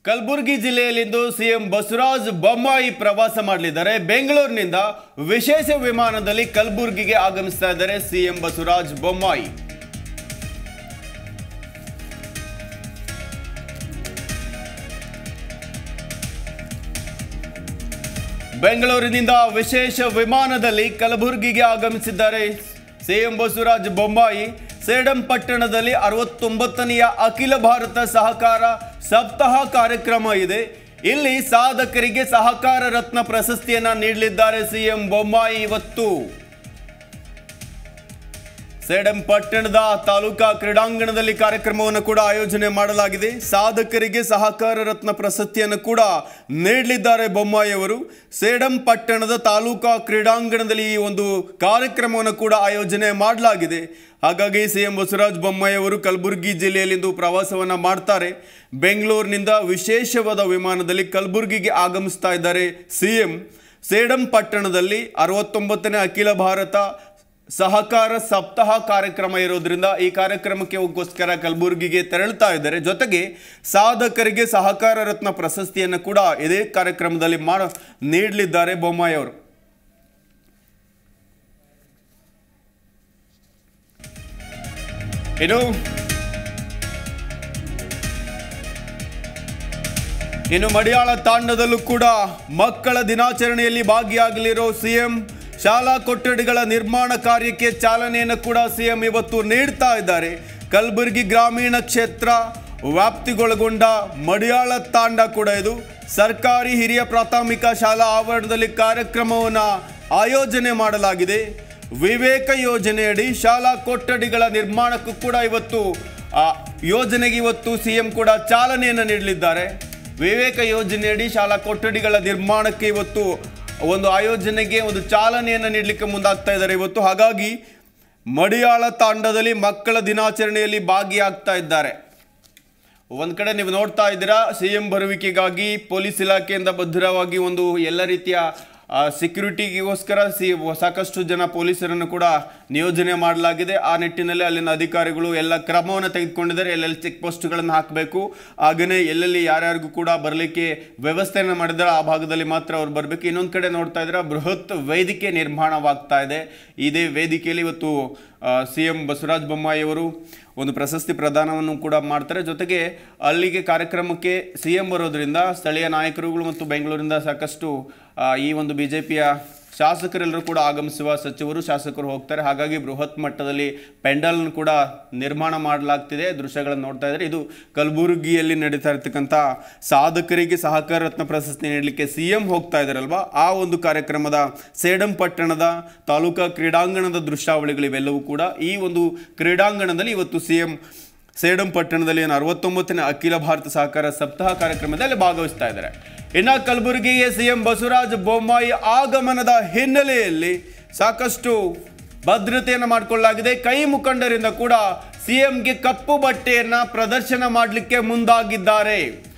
ಕಲಬುರಗಿ ಜಿಲ್ಲೆಯಲ್ಲಿಂದು ಸಿಎಂ ಬಸವರಾಜ ಬೊಮ್ಮಾಯಿ ಪ್ರವಾಸ ಮಾಡಲಿದ್ದಾರೆ ಬೆಂಗಳೂರಿನಿಂದ ವಿಶೇಷ ವಿಮಾನದಲ್ಲಿ ಕಲಬುರಗಿಗೆ ಆಗಮಿಸ್ತಾ ಇದ್ದಾರೆ ಸಿಎಂ ಬಸವರಾಜ ಬೊಮ್ಮಾಯಿ ಬೆಂಗಳೂರಿನಿಂದ ವಿಶೇಷ ವಿಮಾನದಲ್ಲಿ ಕಲಬುರಗಿಗೆ ಆಗಮಿಸಿದ್ದಾರೆ ಸಿಎಂ ಬಸವರಾಜ ಬೊಮ್ಮಾಯಿ ಸೇಡಂ ಪಟ್ಟಣದಲ್ಲಿ ಅರವತ್ತೊಂಬತ್ತನೆಯ ಅಖಿಲ ಭಾರತ ಸಹಕಾರ ಸಪ್ತಾಹ ಕಾರ್ಯಕ್ರಮ ಇದೆ ಇಲ್ಲಿ ಸಾಧಕರಿಗೆ ಸಹಕಾರ ರತ್ನ ಪ್ರಶಸ್ತಿಯನ್ನ ನೀಡಲಿದ್ದಾರೆ ಸಿಎಂ ಬೊಮ್ಮಾಯಿ ಇವತ್ತು ಸೇಡಂ ಪಟ್ಟಣದ ತಾಲೂಕಾ ಕ್ರೀಡಾಂಗಣದಲ್ಲಿ ಕಾರ್ಯಕ್ರಮವನ್ನು ಕೂಡ ಆಯೋಜನೆ ಮಾಡಲಾಗಿದೆ ಸಾಧಕರಿಗೆ ಸಹಕಾರ ರತ್ನ ಪ್ರಶಸ್ತಿಯನ್ನು ಕೂಡ ನೀಡಲಿದ್ದಾರೆ ಬೊಮ್ಮಾಯಿ ಅವರು ಸೇಡಂ ಪಟ್ಟಣದ ತಾಲೂಕಾ ಕ್ರೀಡಾಂಗಣದಲ್ಲಿ ಈ ಒಂದು ಕಾರ್ಯಕ್ರಮವನ್ನು ಕೂಡ ಆಯೋಜನೆ ಮಾಡಲಾಗಿದೆ ಹಾಗಾಗಿ ಸಿಎಂ ಬಸವರಾಜ ಬೊಮ್ಮಾಯಿ ಅವರು ಕಲಬುರಗಿ ಜಿಲ್ಲೆಯಲ್ಲಿಂದು ಪ್ರವಾಸವನ್ನು ಮಾಡ್ತಾರೆ ಬೆಂಗಳೂರಿನಿಂದ ವಿಶೇಷವಾದ ವಿಮಾನದಲ್ಲಿ ಕಲಬುರಗಿಗೆ ಆಗಮಿಸ್ತಾ ಇದ್ದಾರೆ ಸಿಎಂ ಸೇಡಂ ಪಟ್ಟಣದಲ್ಲಿ ಅರವತ್ತೊಂಬತ್ತನೇ ಅಖಿಲ ಭಾರತ ಸಹಕಾರ ಸಪ್ತಾಹ ಕಾರ್ಯಕ್ರಮ ಇರೋದ್ರಿಂದ ಈ ಕಾರ್ಯಕ್ರಮಕ್ಕೆ ಗೋಸ್ಕರ ಕಲಬುರಗಿಗೆ ತೆರಳುತ್ತಾ ಇದ್ದಾರೆ ಜೊತೆಗೆ ಸಾಧಕರಿಗೆ ಸಹಕಾರ ರತ್ನ ಪ್ರಶಸ್ತಿಯನ್ನು ಕೂಡ ಇದೇ ಕಾರ್ಯಕ್ರಮದಲ್ಲಿ ಮಾಡ ನೀಡಲಿದ್ದಾರೆ ಬೊಮ್ಮಾಯಿ ಅವರು ಇನ್ನು ಇನ್ನು ಮಡಿಯಾಳ ತಾಂಡದಲ್ಲೂ ಕೂಡ ಮಕ್ಕಳ ದಿನಾಚರಣೆಯಲ್ಲಿ ಭಾಗಿಯಾಗಲಿರೋ ಸಿಎಂ ಶಾಲಾ ಕೊಠಡಿಗಳ ನಿರ್ಮಾಣ ಕಾರ್ಯಕ್ಕೆ ಚಾಲನೆಯನ್ನು ಕೂಡ ಸಿಎಂ ಇವತ್ತು ನೀಡ್ತಾ ಇದ್ದಾರೆ ಕಲಬುರಗಿ ಗ್ರಾಮೀಣ ಕ್ಷೇತ್ರ ವ್ಯಾಪ್ತಿಗೊಳಗೊಂಡ ಮಡಿಯಾಳ ತಾಂಡ ಕೂಡ ಇದು ಸರ್ಕಾರಿ ಹಿರಿಯ ಪ್ರಾಥಮಿಕ ಶಾಲಾ ಆವರಣದಲ್ಲಿ ಕಾರ್ಯಕ್ರಮವನ್ನು ಆಯೋಜನೆ ಮಾಡಲಾಗಿದೆ ವಿವೇಕ ಯೋಜನೆಯಡಿ ಶಾಲಾ ಕೊಠಡಿಗಳ ನಿರ್ಮಾಣಕ್ಕೂ ಕೂಡ ಇವತ್ತು ಆ ಯೋಜನೆಗೆ ಇವತ್ತು ಸಿಎಂ ಕೂಡ ಚಾಲನೆಯನ್ನು ನೀಡಲಿದ್ದಾರೆ ವಿವೇಕ ಯೋಜನೆಯಡಿ ಶಾಲಾ ಕೊಠಡಿಗಳ ನಿರ್ಮಾಣಕ್ಕೆ ಇವತ್ತು ಒಂದು ಆಯೋಜನೆಗೆ ಒಂದು ಚಾಲನೆಯನ್ನು ನೀಡಲಿಕ್ಕೆ ಮುಂದಾಗ್ತಾ ಇದ್ದಾರೆ ಇವತ್ತು ಹಾಗಾಗಿ ಮಡಿಯಾಳ ತಾಂಡದಲ್ಲಿ ಮಕ್ಕಳ ದಿನಾಚರಣೆಯಲ್ಲಿ ಭಾಗಿಯಾಗ್ತಾ ಇದ್ದಾರೆ ಒಂದ್ ಕಡೆ ನೀವು ನೋಡ್ತಾ ಇದ್ದೀರಾ ಸಿ ಎಂ ಬರುವಿಕೆಗಾಗಿ ಪೊಲೀಸ್ ಇಲಾಖೆಯಿಂದ ಭದ್ರವಾಗಿ ಒಂದು ಎಲ್ಲ ರೀತಿಯ ಸೆಕ್ಯೂರಿಟಿಗೋಸ್ಕರ ಸಿ ಸಾಕಷ್ಟು ಜನ ಪೊಲೀಸರನ್ನು ಕೂಡ ನಿಯೋಜನೆ ಮಾಡಲಾಗಿದೆ ಆ ನಿಟ್ಟಿನಲ್ಲಿ ಅಲ್ಲಿನ ಅಧಿಕಾರಿಗಳು ಎಲ್ಲ ಕ್ರಮವನ್ನು ತೆಗೆದುಕೊಂಡಿದ್ದಾರೆ ಎಲ್ಲೆಲ್ಲಿ ಚೆಕ್ ಪೋಸ್ಟ್ಗಳನ್ನು ಹಾಕಬೇಕು ಹಾಗೆಯೇ ಎಲ್ಲೆಲ್ಲಿ ಯಾರ್ಯಾರಿಗೂ ಕೂಡ ಬರಲಿಕ್ಕೆ ವ್ಯವಸ್ಥೆಯನ್ನು ಮಾಡಿದ್ದಾರೆ ಆ ಭಾಗದಲ್ಲಿ ಮಾತ್ರ ಅವ್ರು ಬರಬೇಕು ಇನ್ನೊಂದು ಕಡೆ ನೋಡ್ತಾ ಇದ್ರೆ ಬೃಹತ್ ವೇದಿಕೆ ನಿರ್ಮಾಣವಾಗ್ತಾ ಇದೆ ಇದೇ ವೇದಿಕೆಯಲ್ಲಿ ಇವತ್ತು ಸಿ ಎಂ ಬಸವರಾಜ ಬೊಮ್ಮಾಯಿ ಅವರು ಒಂದು ಪ್ರಶಸ್ತಿ ಪ್ರದಾನವನ್ನು ಕೂಡ ಮಾಡ್ತಾರೆ ಜೊತೆಗೆ ಅಲ್ಲಿಗೆ ಕಾರ್ಯಕ್ರಮಕ್ಕೆ ಸಿ ಎಂ ಬರೋದ್ರಿಂದ ಸ್ಥಳೀಯ ನಾಯಕರುಗಳು ಮತ್ತು ಬೆಂಗಳೂರಿಂದ ಸಾಕಷ್ಟು ಆ, ಈ ಒಂದು ಬಿ ಜೆ ಪಿಯ ಶಾಸಕರೆಲ್ಲರೂ ಕೂಡ ಆಗಮಿಸುವ ಸಚಿವರು ಶಾಸಕರು ಹೋಗ್ತಾರೆ ಹಾಗಾಗಿ ಬೃಹತ್ ಮಟ್ಟದಲ್ಲಿ ಪೆಂಡಲ್ನ ಕೂಡ ನಿರ್ಮಾಣ ಮಾಡಲಾಗ್ತಿದೆ ದೃಶ್ಯಗಳನ್ನು ನೋಡ್ತಾ ಇದ್ದಾರೆ ಇದು ಕಲಬುರಗಿಯಲ್ಲಿ ನಡೀತಾ ಇರ್ತಕ್ಕಂಥ ಸಾಧಕರಿಗೆ ಸಹಕಾರ ರತ್ನ ಪ್ರಶಸ್ತಿ ನೀಡಲಿಕ್ಕೆ ಸಿ ಎಂ ಹೋಗ್ತಾ ಇದ್ದಾರಲ್ವಾ ಆ ಒಂದು ಕಾರ್ಯಕ್ರಮದ ಸೇಡಂ ಪಟ್ಟಣದ ತಾಲೂಕಾ ಕ್ರೀಡಾಂಗಣದ ದೃಶ್ಯಾವಳಿಗಳು ಇವೆಲ್ಲವೂ ಕೂಡ ಈ ಒಂದು ಕ್ರೀಡಾಂಗಣದಲ್ಲಿ ಇವತ್ತು ಸಿ ಎಂ ಸೇಡಂ ಪಟ್ಟಣದಲ್ಲಿ ಏನು ಅರವತ್ತೊಂಬತ್ತನೇ ಅಖಿಲ ಭಾರತ ಸಹಕಾರ ಸಪ್ತಾಹ ಕಾರ್ಯಕ್ರಮದಲ್ಲಿ ಭಾಗವಹಿಸ್ತಾ ಇದ್ದಾರೆ ಇನ್ನು ಕಲಬುರಗಿಗೆ ಸಿಎಂ ಬಸವರಾಜ ಬೊಮ್ಮಾಯಿ ಆಗಮನದ ಹಿನ್ನೆಲೆಯಲ್ಲಿ ಸಾಕಷ್ಟು ಭದ್ರತೆಯನ್ನು ಮಾಡಿಕೊಳ್ಳಲಾಗಿದೆ ಕೈ ಮುಖಂಡರಿಂದ ಕೂಡ ಸಿಎಂಗೆ ಕಪ್ಪು ಬಟ್ಟೆಯನ್ನ ಪ್ರದರ್ಶನ ಮಾಡಲಿಕ್ಕೆ ಮುಂದಾಗಿದ್ದಾರೆ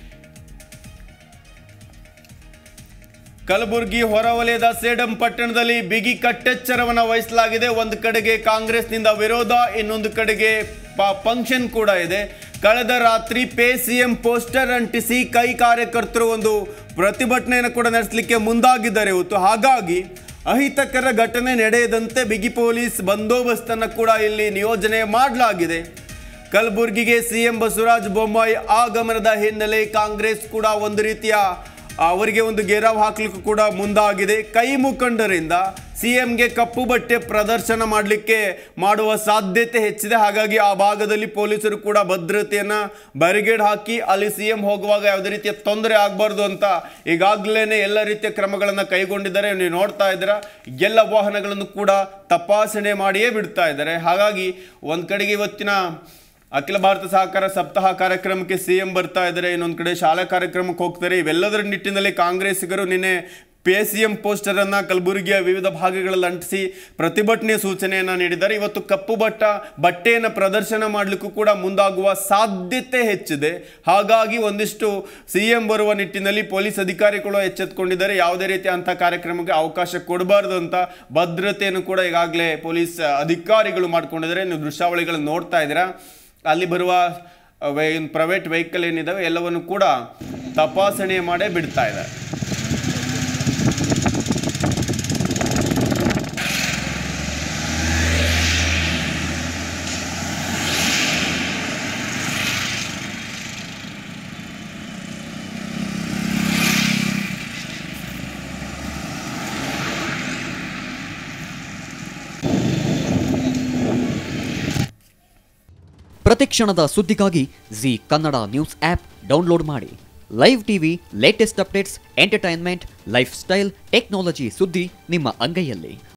ಕಲಬುರಗಿ ಹೊರವಲಯದ ಸೇಡಂ ಪಟ್ಟಣದಲ್ಲಿ ಬಿಗಿ ಕಟ್ಟೆಚ್ಚರವನ್ನು ವಹಿಸಲಾಗಿದೆ ಒಂದು ಕಡೆಗೆ ಕಾಂಗ್ರೆಸ್ನಿಂದ ವಿರೋಧ ಇನ್ನೊಂದು ಕಡೆಗೆ ಫಂಕ್ಷನ್ ಕೂಡ ಇದೆ ಕಳೆದ ರಾತ್ರಿ ಪೇ ಸಿಎಂ ಪೋಸ್ಟರ್ ಅಂಟಿಸಿ ಕೈ ಕಾರ್ಯಕರ್ತರು ಒಂದು ಪ್ರತಿಭಟನೆಯನ್ನು ಕೂಡ ನಡೆಸಲಿಕ್ಕೆ ಮುಂದಾಗಿದ್ದಾರೆ ಇವತ್ತು ಹಾಗಾಗಿ ಅಹಿತಕರ ಘಟನೆ ನಡೆಯದಂತೆ ಬಿಗಿ ಪೊಲೀಸ್ ಬಂದೋಬಸ್ತನ್ನು ಕೂಡ ಇಲ್ಲಿ ನಿಯೋಜನೆ ಮಾಡಲಾಗಿದೆ ಕಲಬುರಗಿಗೆ ಸಿಎಂ ಬಸವರಾಜ ಬೊಮ್ಮಾಯಿ ಆಗಮನದ ಹಿನ್ನೆಲೆ ಕಾಂಗ್ರೆಸ್ ಕೂಡ ಒಂದು ರೀತಿಯ ಅವರಿಗೆ ಒಂದು ಗೆರಾವ್ ಹಾಕ್ಲಿಕ್ಕೂ ಕೂಡ ಮುಂದಾಗಿದೆ ಕೈ ಮುಖಂಡರಿಂದ ಸಿಎಂಗೆ ಕಪ್ಪು ಬಟ್ಟೆ ಪ್ರದರ್ಶನ ಮಾಡಲಿಕ್ಕೆ ಮಾಡುವ ಸಾಧ್ಯತೆ ಹೆಚ್ಚಿದೆ ಹಾಗಾಗಿ ಆ ಭಾಗದಲ್ಲಿ ಪೊಲೀಸರು ಕೂಡ ಭದ್ರತೆಯನ್ನ ಬ್ಯಾರಿಗೇಡ್ ಹಾಕಿ ಅಲ್ಲಿ ಸಿಎಂ ಹೋಗುವಾಗ ಯಾವುದೇ ರೀತಿಯ ತೊಂದರೆ ಆಗಬಾರ್ದು ಅಂತ ಈಗಾಗಲೇ ಎಲ್ಲ ರೀತಿಯ ಕ್ರಮಗಳನ್ನು ಕೈಗೊಂಡಿದ್ದಾರೆ ನೀವು ನೋಡ್ತಾ ಇದ್ದೀರಾ ಎಲ್ಲ ವಾಹನಗಳನ್ನು ಕೂಡ ತಪಾಸಣೆ ಮಾಡಿಯೇ ಬಿಡ್ತಾ ಇದ್ದಾರೆ ಹಾಗಾಗಿ ಒಂದು ಕಡೆಗೆ ಇವತ್ತಿನ ಅಖಿಲ ಭಾರತ ಸಹಕಾರ ಸಪ್ತಾಹ ಕಾರ್ಯಕ್ರಮಕ್ಕೆ ಸಿಎಂ ಬರ್ತಾ ಇದ್ದಾರೆ ಇನ್ನೊಂದು ಕಡೆ ಶಾಲಾ ಕಾರ್ಯಕ್ರಮಕ್ಕೆ ಹೋಗ್ತಾರೆ ಇವೆಲ್ಲದರ ನಿಟ್ಟಿನಲ್ಲಿ ಕಾಂಗ್ರೆಸ್ಸಿಗರು ನಿನ್ನೆ ಪಿ ಎಸ್ ಸಿ ಎಂ ಪೋಸ್ಟರನ್ನು ಕಲಬುರಗಿಯ ವಿವಿಧ ಭಾಗಗಳಲ್ಲಿ ಅಂಟಿಸಿ ಪ್ರತಿಭಟನೆ ಸೂಚನೆಯನ್ನು ನೀಡಿದ್ದಾರೆ ಇವತ್ತು ಕಪ್ಪು ಬಟ್ಟ ಬಟ್ಟೆಯನ್ನು ಪ್ರದರ್ಶನ ಮಾಡಲಿಕ್ಕೂ ಕೂಡ ಮುಂದಾಗುವ ಸಾಧ್ಯತೆ ಹೆಚ್ಚಿದೆ ಹಾಗಾಗಿ ಒಂದಿಷ್ಟು ಸಿ ಎಂ ಬರುವ ನಿಟ್ಟಿನಲ್ಲಿ ಪೊಲೀಸ್ ಅಧಿಕಾರಿಗಳು ಎಚ್ಚೆತ್ತುಕೊಂಡಿದ್ದಾರೆ ಯಾವುದೇ ರೀತಿ ಅಂಥ ಕಾರ್ಯಕ್ರಮಕ್ಕೆ ಅವಕಾಶ ಕೊಡಬಾರ್ದು ಅಂತ ಭದ್ರತೆಯನ್ನು ಕೂಡ ಈಗಾಗಲೇ ಪೊಲೀಸ್ ಅಧಿಕಾರಿಗಳು ಮಾಡ್ಕೊಂಡಿದ್ದಾರೆ ನೀವು ದೃಶ್ಯಾವಳಿಗಳನ್ನು ನೋಡ್ತಾ ಇದ್ದೀರಾ ಅಲ್ಲಿ ಬರುವ ವೇ ಪ್ರೈವೇಟ್ ವೆಹಿಕಲ್ ಏನಿದಾವೆ ಎಲ್ಲವನ್ನು ಕೂಡ ತಪಾಸಣೆ ಮಾಡೇ ಬಿಡ್ತಾ ಇದ್ದಾರೆ ಪ್ರತಿಕ್ಷಣದ ಸುದ್ದಿಗಾಗಿ Zee Kannada news app download ಮಾಡಿ live TV latest updates entertainment lifestyle technology ಸುದ್ದಿ ನಿಮ್ಮ ಅಂಗೈಯಲ್ಲಿ